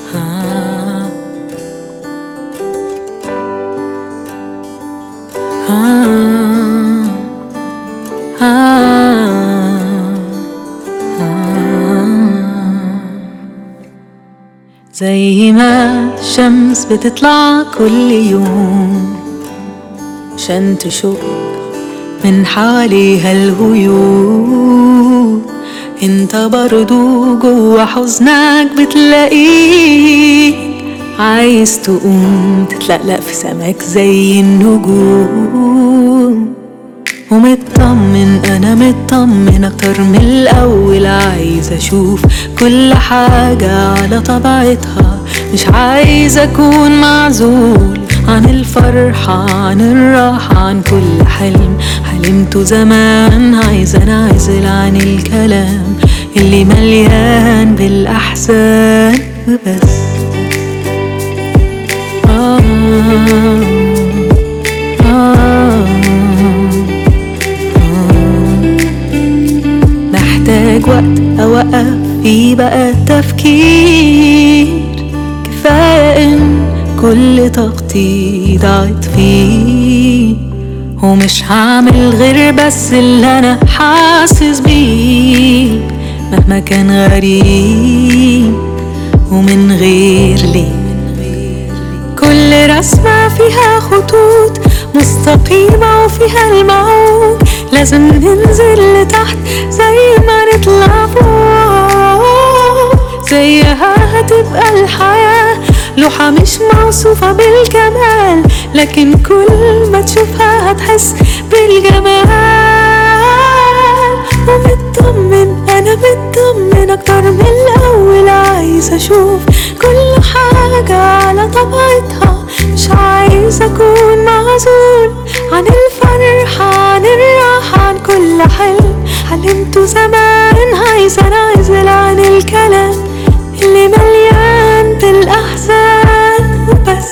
آه آه آه آه زي ما الشمس بتطلع كل يوم عشان تشق من حواليها الغيوم انت برضو جوا حزنك بتلاقيك عايز تقوم تتلقلق في سماك زي النجوم ومطمن انا مطمن اكتر من الاول عايز اشوف كل حاجة على طبيعتها مش عايز اكون معزول عن الفرحة عن الراحة عن كل حلم حلمته زمان عايز انعزل عن الكلام اللي مليان بالاحزان وبس آه آه محتاج وقت أوقف فيه بقى التفكير كفاية إن كل طاقتي ضاعت فيه ومش هعمل غير بس اللي أنا حاسس بيه مهما كان غريب ومن غير ليه كل رسمة فيها خطوط مستقيمة وفيها الموج لازم ننزل لتحت زي ما نطلع فوق زيها هتبقى الحياة لوحة مش موصوفة بالكمال لكن كل ما تشوفها هتحس بالجمال ومطمن أنا مطمن أكتر من الأول عايز أشوف كل حاجة على طبيعتها مش عايز أكون معزول عن الفرحة عن الراحة عن كل حلم حلمته زمان عايز أنعزل عن الكلام اللي مليان بالأحزان وبس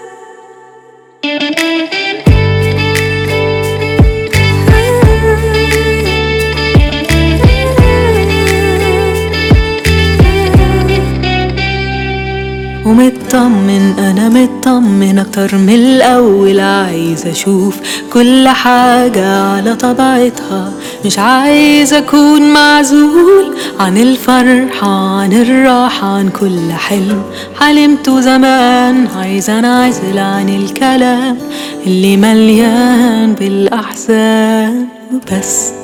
ومطمن انا مطمن اكتر من الاول عايز اشوف كل حاجة على طبيعتها مش عايز اكون معزول عن الفرحة عن الراحة عن كل حلم حلمته زمان عايز انعزل عن الكلام اللي مليان بالاحزان وبس